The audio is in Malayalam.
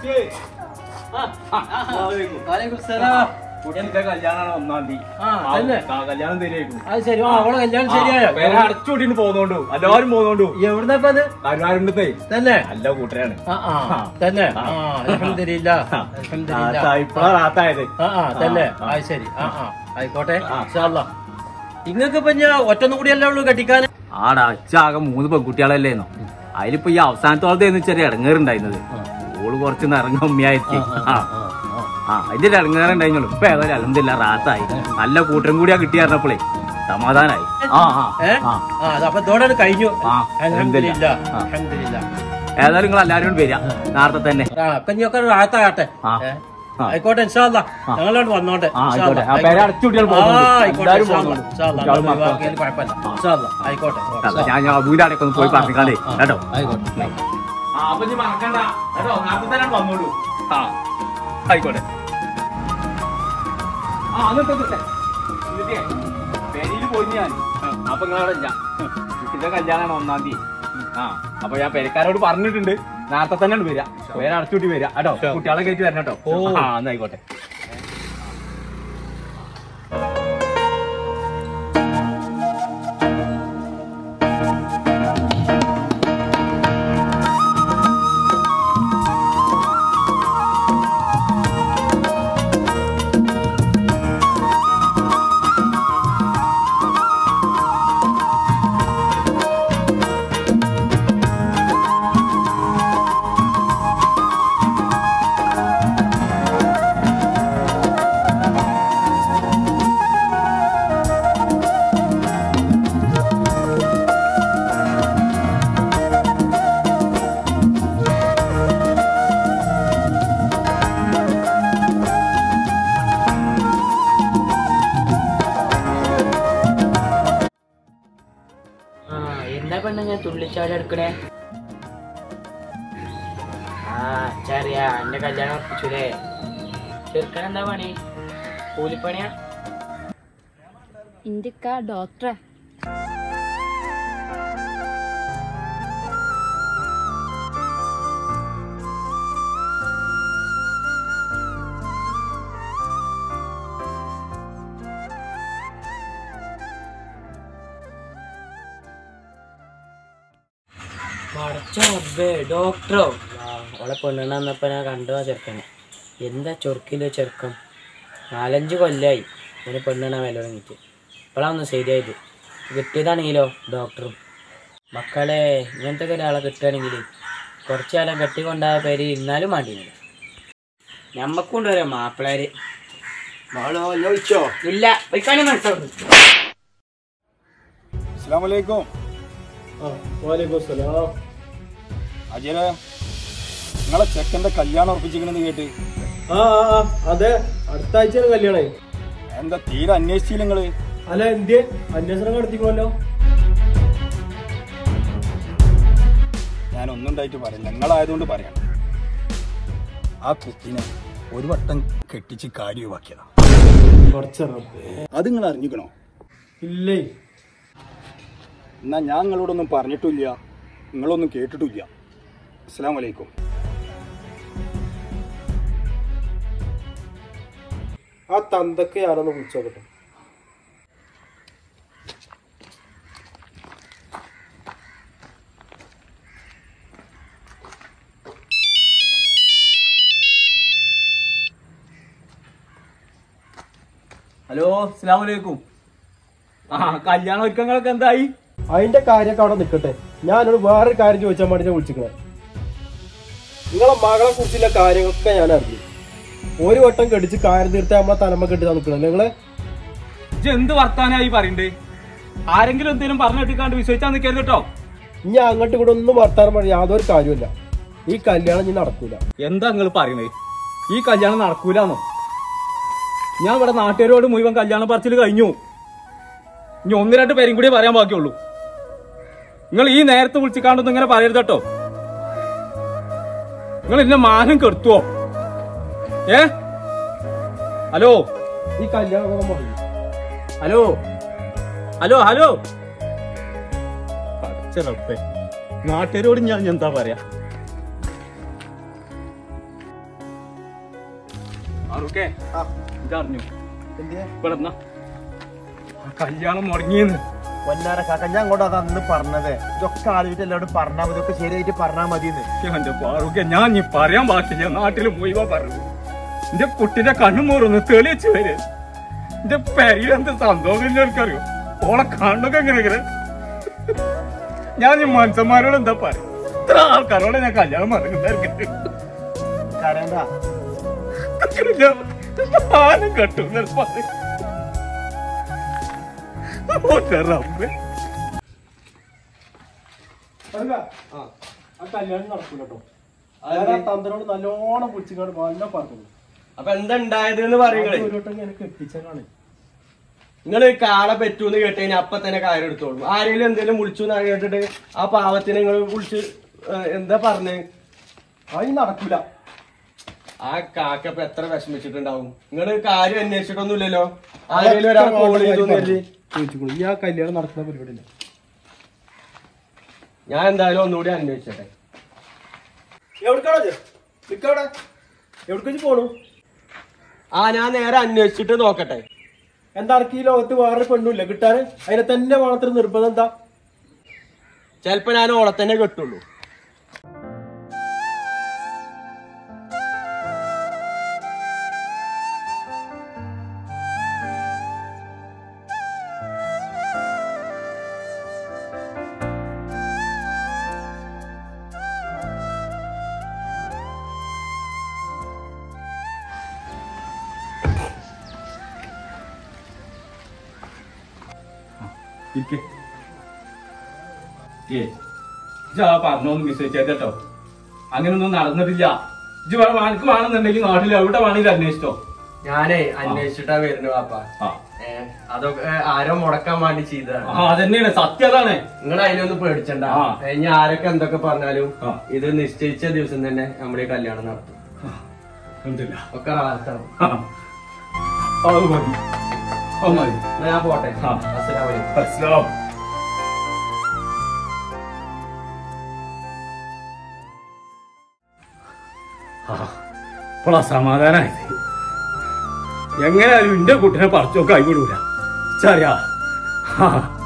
വാലേക്കും സലാം. കുട്ടിയുടെ കല്യാണമാണ് ഒന്നാം തീയതി ആ, അല്ലേ? ആ, കല്യാണം തരുമായിരുന്നു അത് ശരി ആ അവളെ കല്യാണം ശരിയായോ പേരെ അടച്ചുകൂട്ടിട്ട് പോകുന്നോണ്ടു എല്ലാവരും പോകുന്നോണ്ടു എവിടുന്ന ഇപ്പൊ അത് കരുവാരുണ്ടേ തന്നെ നല്ല കൂട്ടരാണ് ആ ആ തന്നെ ആ അൽഹംദുലില്ലാ അൽഹംദുലില്ലാ ഇപ്പഴാ റാത്തായത് ആ ആ തന്നെ ആ, അത് ശരി ആ ആ ആയിക്കോട്ടെ ആ. ഇൻഷാല്ലാ നിങ്ങൾക്ക് ഇപ്പൊ ഞാൻ ഒറ്റൊന്നും കൂടിയല്ലേ ഉള്ളൂ കെട്ടിക്കാൻ ആടാ അച്ഛാകെ മൂന്ന് പെൺകുട്ടികളല്ലേന്നോ അതിലിപ്പോ ഈ അവസാനത്തോളത്തേന്ന് ചെറിയ ഇടങ്ങേറുണ്ടായിരുന്നത് ഓള് കുറച്ച് ഇറങ്ങ ഉമ്മയായിരിക്കും ആ ആ അതിന്റെ ഒരു ഇടങ്ങേറുണ്ടായിരുന്നുള്ളൂ ഇപ്പൊ ഏതായാലും അലഹമില്ല റാത്തായി നല്ല കൂട്ടരും കൂടിയാ കിട്ടിയായിരുന്നപ്പോളേ സമാധാനായി ആ ആ ഏ ആ ആ അത് അപ്പൊ ഇതോടെ കഴിഞ്ഞു ആ, അൽഹംദുലില്ലാ ആ. അൽഹംദുലില്ലാ ഏതായാലും നിങ്ങൾ എല്ലാവരും വരിക നേരത്തെ തന്നെ ആ അപ്പൊ ഇനിയൊക്കെ റാത്താകട്ടെ ആ. ഏ? ആ. ആയിക്കോട്ടെ ഇൻഷാല്ലാ ഞങ്ങളോട് വന്നോട്ടെ ആ, ഇൻഷാ ആയിക്കോട്ടെ. അല്ലാ. ആ, പേരെ അടച്ചു കുട്ടികൾ ആ, പോകുന്നുണ്ട്. ആയിക്കോട്ടെ എല്ലാവരും ഇൻഷാ അല്ലാ. പോകുന്നുണ്ട്. ഇൻഷാ അല്ലാ. കുട്ടികളും നമ്മൾ മക്കളും. ഒഴിവാക്കിയാലും കുഴപ്പമില്ല ഇൻഷാ അല്ലാ. ആയിക്കോട്ടെ അല്ല, ഞാൻ ഞാൻ അബൂന്റെ അടക്കം ഒന്ന് പോയി പറഞ്ഞിക്കാണ്ടേ ആ, ആ, കേട്ടോ ആയിക്കോട്ടെ ആ അപ്പൊ ഇനി മറക്കണ്ട കേട്ടോ നേരത്തെ തന്നെ വന്നോളൂ ആ ആയിക്കോട്ടെ ആ അന്നത്തെ പെരിയിൽ പോയി ഞാൻ അപ്പൊ നിങ്ങളവിടെ ഇല്ല കുട്ടിയുടെ കല്യാണമാണ് ഒന്നാം തീയതി ആ അപ്പൊ ഞാൻ പെരക്കാരോട് പറഞ്ഞിട്ടുണ്ട് നേരത്തെ തന്നെ വരിക പേര് അടച്ചുകൂട്ടി വരിക കേട്ടോ കുട്ടികളെ കയറ്റി വരണം കേട്ടോ ഓ. ആ എന്നായിക്കോട്ടെ ആ എന്താ പെണ്ണ ഞാൻ തുള്ളിച്ചാടി എടുക്കണേ ആ ചറിയാ എന്റെ കല്യാണം ഉറപ്പിച്ചുലേ ചെറുക്കൻ എന്താ പണി കൂലിപ്പണിയാ ഇന്ത്യക്ക ഡോക്ടറെ പടച്ച റബ്ബേ ഡോക്ടറോ അവളെ പെണ്ണെണ്ണ വന്നപ്പോ ഞാൻ കണ്ടു ആ ചെറുക്കനെ എന്താ ചൊറുക്കില്ല ചെറുക്കം നാലഞ്ച് കൊല്ലായി അവന് പെണ്ണെണ്ണ വില തുടങ്ങിയിട്ട് ഇപ്പോഴാണ് ഒന്ന് ശരിയായത് കിട്ടിയതാണെങ്കിലോ ഡോക്ടറും മക്കളെ ഇങ്ങനത്തെ ഒക്കെ ഒരാളെ കിട്ടുകയാണെങ്കിൽ കുറച്ചു കാലം കെട്ടിക്കൊണ്ടായ പേര് ഇരുന്നാലും മാണ്ടിയില്ല ഞമ്മക്കൊണ്ട് വരാം മാപ്പിളേര് ഇല്ല പൊയ്ക്കാണി മനസ്സിലാവും അസ്സലാമലൈക്കും അജയനെ നിങ്ങളെ ചെക്കന്റെ കല്യാണം ഉറപ്പിച്ചിരിക്കണെന്ന് കേട്ട് ആ ആ, ആ, അതെ അടുത്ത ആഴ്ചയാണ് കല്യാണേ എന്താ തീരെ അന്വേഷിച്ചില്ല നിങ്ങള് അല്ല എന്ത് അന്വേഷണം നടത്തിക്കണല്ലോ ഞാൻ ഒന്നും ഉണ്ടായിട്ട് പറയില്ല നിങ്ങളായതുകൊണ്ട് പറയാം ആ കുത്തിനെ ഒരു വട്ടം കെട്ടിച്ച് കാര്യമാക്കിയതാ കുറച്ചറിയാം അത് നിങ്ങൾ അറിഞ്ഞിക്കണോ ഇല്ലേ എന്നാ ഞാൻ നിങ്ങളോടൊന്നും പറഞ്ഞിട്ടില്ല നിങ്ങളൊന്നും കേട്ടിട്ടില്ല അസ്സലാം വലൈക്കും ആ തന്തൊക്കെ ഞാനൊന്ന് വിളിച്ചോക്കട്ടെ ഹലോ അസ്സലാമു അലൈക്കും ആ കല്യാണ ഒരുക്കങ്ങളൊക്കെ എന്തായി അതിന്റെ കാര്യമൊക്കെ അവിടെ നിൽക്കട്ടെ ഞാനോട് വേറൊരു കാര്യം ചോദിച്ചാൽ വേണ്ടി ഞാൻ വിളിച്ചിക്കണേ നിങ്ങളെ മകളെ കുറിച്ചുള്ള കാര്യങ്ങളൊക്കെ ഞാൻ അറിഞ്ഞു ഒരു വട്ടം കെട്ടിച്ച് കാര്യം തീർത്ത നമ്മളെ തലമ കെട്ടി നിൽക്കണം നിങ്ങളെ ഇജ്ജ് എന്ത് വർത്താനായി പറയണ്ടേ ആരെങ്കിലും എന്തെങ്കിലും പറഞ്ഞു കേട്ടിക്കാണ്ട് വിശ്വസിച്ചാൽ നിൽക്കരുത് കേട്ടോ ഇനി അങ്ങോട്ട് ഇവിടെ ഒന്നും വർത്താനം പറഞ്ഞ യാതൊരു കാര്യമില്ല ഈ കല്യാണം ഇനി നടക്കൂല എന്താ നിങ്ങൾ പറയണേ ഈ കല്യാണം നടക്കൂലെന്നോ ഞാൻ ഇവിടെ നാട്ടുകാരോട് മുഴുവൻ കല്യാണ പറച്ചിൽ കഴിഞ്ഞു ഇനി ഒന്ന് രണ്ട് പേരും കൂടി പറയാൻ ബാക്കിയുള്ളൂ നിങ്ങൾ ഈ നേരത്തെ വിളിച്ചിക്കാണ്ടൊന്നും ഇങ്ങനെ പറയരുത് കേട്ടോ നിങ്ങൾ എന്നെ മാനം കെടുത്തുവോ ഏ ഹലോ ഈ കല്യാണം ഒക്കെ പറയും ഹലോ ഹലോ ഹലോ പടച്ച റബ്ബേ നാട്ടുകാരോട് ഞാൻ എന്താ പറയാ ഫാറൂഖേ ആ ഇതറിഞ്ഞു എന്തിയെ ഇവിടെ നിന്നാ. ആ കല്യാണം മുടങ്ങിയെന്ന് പൊന്നാര കാക്ക ഞാൻ അങ്ങോട്ട് അത് അന്ന് പറഞ്ഞത് ഇതൊക്കെ ആലോചിച്ച് എല്ലാവരും പറഞ്ഞാൽ മതി ഇതൊക്കെ ശരിയായിട്ട് പറഞ്ഞാൽ മതി എന്റെ ഫാറൂഖെ ഞാൻ നീ പറയാൻ പാടില്ല നാട്ടിൽ മുഴുവൻ പറഞ്ഞു എന്റെ കുട്ടിന്റെ കണ്ണുമൂറൊന്ന് തെളിയിച്ചു വരെ എന്റെ പെരിയിൽ എന്ത് സന്തോഷം എനിക്കറിയോ ഓളെ കണ്ണൊക്കെ എങ്ങനെ ഇങ്ങനെ ഞാൻ ഈ മനുഷ്യന്മാരോട് എന്താ പറയാ ഇത്ര ആൾക്കാരോട് ഞാൻ കല്യാണം മറക്കുന്നതായിരിക്കും കരണ്ട ആരും കെട്ടുന്ന പറയും റബ്ബേ ആ കല്യാണം നടക്കൂല കേട്ടോ തന്ത്രോട് നല്ലോണം പിടിച്ചിങ്ങാണ്ട് നല്ല പറഞ്ഞു അപ്പൊ എന്താ ഉണ്ടായത് എന്ന് പറയുങ്ങളെ ഒരു വട്ടം എനിക്ക് എത്തിച്ചതാണ് നിങ്ങൾ കാളെ പറ്റൂന്ന് കേട്ട് കഴിഞ്ഞാൽ അപ്പൊ തന്നെ കാര്യം എടുത്തോളൂ ആരെങ്കിലും എന്തെങ്കിലും വിളിച്ചു എന്ന് കേട്ടിട്ട് ആ പാവത്തിനെ നിങ്ങൾ വിളിച്ച് ഏഹ്, എന്താ പറഞ്ഞേ അത് നടക്കൂല ആ കാക്ക ഇപ്പൊ എത്ര വിഷമിച്ചിട്ടുണ്ടാവും നിങ്ങൾ കാര്യം അന്വേഷിച്ചിട്ടൊന്നുമില്ലല്ലോ ആരെങ്കിലും ഒരാൾ കോൾ ചെയ്തു എന്ന് കരുതി. ചോദിച്ചു ഈ ആ കല്യാണം നടക്കുന്ന പരിപാടിയില്ല ഞാൻ എന്തായാലും ഒന്നുകൂടി അന്വേഷിച്ചട്ടെ എവിടേക്കാണോ നിക്കവിടെ എവിടേക്ക് പോണു ആ ഞാൻ നേരെ അന്വേഷിച്ചിട്ട് നോക്കട്ടെ എന്താ അനക്ക് ഈ ലോകത്ത് വേറെ പെണ്ണുമില്ല കിട്ടാന് അതിനെ തന്നെ മാത്രം നിർബന്ധം എന്താ ചിലപ്പോ ഞാൻ ഓളെ തന്നെ കെട്ടുള്ളൂ ഇരിക്കെ ഏ ഇജ്ജ് ആ പറഞ്ഞൊന്നും വിശ്വസിച്ചേട്ടോ കേട്ടോ അങ്ങനൊന്നും നടന്നിട്ടില്ല ഇജ്ജ് വേണം എനിക്ക് വേണമെന്നുണ്ടെങ്കിൽ നാട്ടിൽ എവിടെ വേണമെങ്കിലും അന്വേഷിച്ചോ ഞാനേ അന്വേഷിച്ചിട്ടാ വരുന്നു പാപ്പ ആ ഏഹ് അതൊക്കെ ആരോ മുടക്കാൻ വേണ്ടി ചെയ്തതാണ് ആ അതന്നെയാണ് സത്യം അതാണ് നിങ്ങൾ അതിലൊന്നും പേടിച്ചണ്ട ആ. ഇനി ആരൊക്കെ എന്തൊക്കെ പറഞ്ഞാലും ആ. ഇത് നിശ്ചയിച്ച ദിവസം തന്നെ നമ്മുടെ ഈ കല്യാണം നടത്തും എന്തില്ല ഒക്കെ റാഹത്താണ് ആ അത് മതി അത് മതി എന്നാ ഞാൻ പോട്ടെ ആ. അസ്സലാമു അലൈക്കും അസ്സലാം ഇപ്പോൾ സമാധാനായത് എങ്ങനെയാലും എന്റെ കുട്ടിനെ പറിച്ചൊക്കെ ആയിവിടൂല ചറിയാ